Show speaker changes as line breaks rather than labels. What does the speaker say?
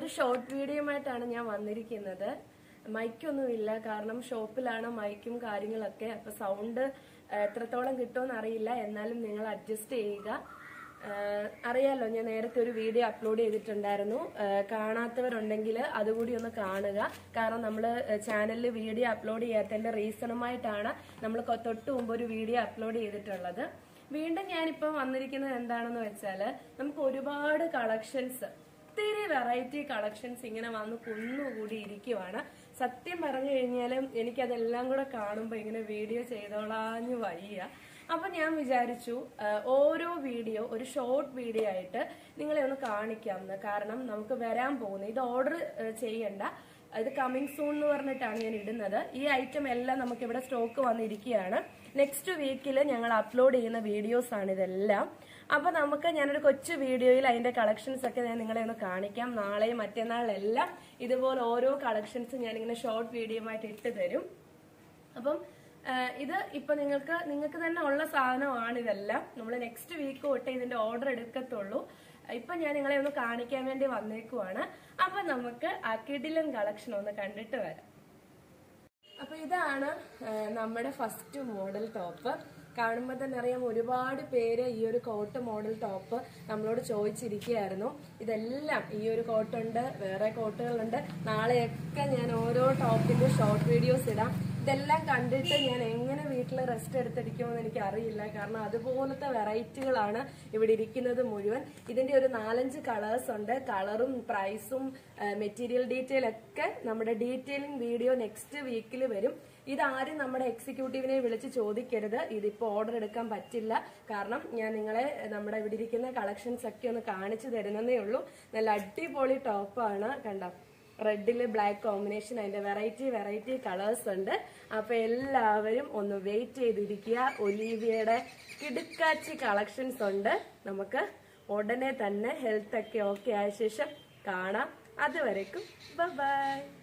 ഒരു ഷോർട്ട് വീഡിയോയുമായിട്ടാണ് ഞാൻ വന്നിരിക്കുന്നത് മൈക്കൊന്നുമില്ല കാരണം ഷോപ്പിലാണ് മൈക്കും കാര്യങ്ങളൊക്കെ അപ്പൊ സൗണ്ട് എത്രത്തോളം കിട്ടുമെന്ന് അറിയില്ല എന്നാലും നിങ്ങൾ അഡ്ജസ്റ്റ് ചെയ്യുക ആഹ് അറിയാലോ ഞാൻ നേരത്തെ ഒരു വീഡിയോ അപ്ലോഡ് ചെയ്തിട്ടുണ്ടായിരുന്നു ആഹ് കാണാത്തവരുണ്ടെങ്കിൽ അതുകൂടി ഒന്ന് കാണുക കാരണം നമ്മൾ ചാനലിൽ വീഡിയോ അപ്ലോഡ് ചെയ്യാത്തതിന്റെ റീസണുമായിട്ടാണ് നമ്മൾ തൊട്ട് മുമ്പ് ഒരു വീഡിയോ അപ്ലോഡ് ചെയ്തിട്ടുള്ളത് വീണ്ടും ഞാനിപ്പോൾ വന്നിരിക്കുന്നത് എന്താണെന്ന് വെച്ചാൽ നമുക്ക് ഒരുപാട് കളക്ഷൻസ് ഒത്തിരി വെറൈറ്റി കളക്ഷൻസ് ഇങ്ങനെ വന്ന് കുന്നുകൂടി ഇരിക്കുവാണ് സത്യം പറഞ്ഞു കഴിഞ്ഞാലും എനിക്കതെല്ലാം കൂടെ കാണുമ്പോൾ ഇങ്ങനെ വീഡിയോ ചെയ്തോളാഞ്ഞു വയ്യ അപ്പൊ ഞാൻ വിചാരിച്ചു ആ, ഓരോ വീഡിയോ ഒരു ഷോർട്ട് വീഡിയോ ആയിട്ട് നിങ്ങളെ ഒന്ന് കാണിക്കാമെന്ന് കാരണം നമുക്ക് വരാൻ പോകുന്നത് ഇത് ഓർഡർ ചെയ്യണ്ട ഇത് കമ്മിങ് സൂൺ എന്ന് പറഞ്ഞിട്ടാണ് ഞാൻ ഇടുന്നത് ഈ ഐറ്റം എല്ലാം നമുക്ക് ഇവിടെ സ്റ്റോക്ക് വന്നിരിക്കുകയാണ് നെക്സ്റ്റ് വീക്കിൽ ഞങ്ങൾ അപ്ലോഡ് ചെയ്യുന്ന വീഡിയോസ് ആണ് ഇതെല്ലാം അപ്പൊ നമുക്ക് ഞാനൊരു കൊച്ചു വീഡിയോയിൽ അതിന്റെ കളക്ഷൻസ് ഒക്കെ ഞാൻ നിങ്ങളെ ഒന്ന് കാണിക്കാം നാളെയും മറ്റന്നാളിലെല്ലാം ഇതുപോലെ ഓരോ കളക്ഷൻസ് ഞാൻ ഇങ്ങനെ ഷോർട്ട് വീഡിയോ ആയിട്ട് ഇട്ട് തരും അപ്പം ആ, ഇത് ഇപ്പൊ നിങ്ങൾക്ക് നിങ്ങൾക്ക് തന്നെ ഉള്ള സാധനമാണ് ഇതെല്ലാം നമ്മൾ നെക്സ്റ്റ് വീക്ക് തൊട്ട് ഇതിന്റെ ഓർഡർ എടുക്കത്തുള്ളൂ ഇപ്പൊ ഞാൻ നിങ്ങളെ ഒന്ന് കാണിക്കാൻ വേണ്ടി വന്നേക്കുവാണ് അപ്പൊ നമുക്ക് ആ കിടിലൻ കളക്ഷൻ ഒന്ന് കണ്ടിട്ട് വരാം അപ്പൊ ഇതാണ് ആ, നമ്മുടെ ഫസ്റ്റ് മോഡൽ ടോപ്പ് കാണുമ്പോൾ തന്നെ അറിയാം ഒരുപാട് പേര് ഈ ഒരു കോട്ട് മോഡൽ ടോപ്പ് നമ്മളോട് ചോദിച്ചിരിക്കുകയായിരുന്നു ഇതെല്ലാം ഈ ഒരു കോട്ടുണ്ട് വേറെ കോട്ടുകളുണ്ട് നാളെയൊക്കെ ഞാൻ ഓരോ ടോപ്പിന്റെ ഷോർട്ട് വീഡിയോസ് ഇടാം ഇതെല്ലാം കണ്ടിട്ട് ഞാൻ എങ്ങനെ വീട്ടിൽ റെസ്റ്റ് എടുത്തിരിക്കുമെന്ന് എനിക്ക് അറിയില്ല കാരണം അതുപോലത്തെ വെറൈറ്റികളാണ് ഇവിടെ ഇരിക്കുന്നത് മുഴുവൻ ഇതിന്റെ ഒരു നാലഞ്ച് കളേഴ്സ് ഉണ്ട് കളറും പ്രൈസും മെറ്റീരിയൽ ഡീറ്റെയിൽ ഒക്കെ നമ്മുടെ ഡീറ്റെയിലിംഗ് വീഡിയോ നെക്സ്റ്റ് വീക്കിൽ വരും ഇതാരും നമ്മുടെ എക്സിക്യൂട്ടീവിനെ വിളിച്ച് ചോദിക്കരുത് ഇതിപ്പോ ഓർഡർ എടുക്കാൻ പറ്റില്ല കാരണം ഞാൻ നിങ്ങളെ നമ്മുടെ ഇവിടെ ഇരിക്കുന്ന കളക്ഷൻസ് ഒക്കെ ഒന്ന് കാണിച്ചു തരുന്നതേ ഉള്ളൂ നല്ല അടിപൊളി ടോപ്പാണ് കണ്ടോ റെഡില് ബ്ലാക്ക് കോമ്പിനേഷൻ അതിന്റെ വെറൈറ്റി വെറൈറ്റി കളേഴ്സ് ഉണ്ട് അപ്പൊ എല്ലാവരും ഒന്ന് വെയിറ്റ് ചെയ്തിരിക്കുക ഒലീവിയയുടെ കിടുക്കാച്ചി കളക്ഷൻസ് ഉണ്ട് നമുക്ക് ഉടനെ തന്നെ ഹെൽത്ത് ഒക്കെ ഓക്കെ ആയ ശേഷം കാണാം അതുവരേക്കും ബൈ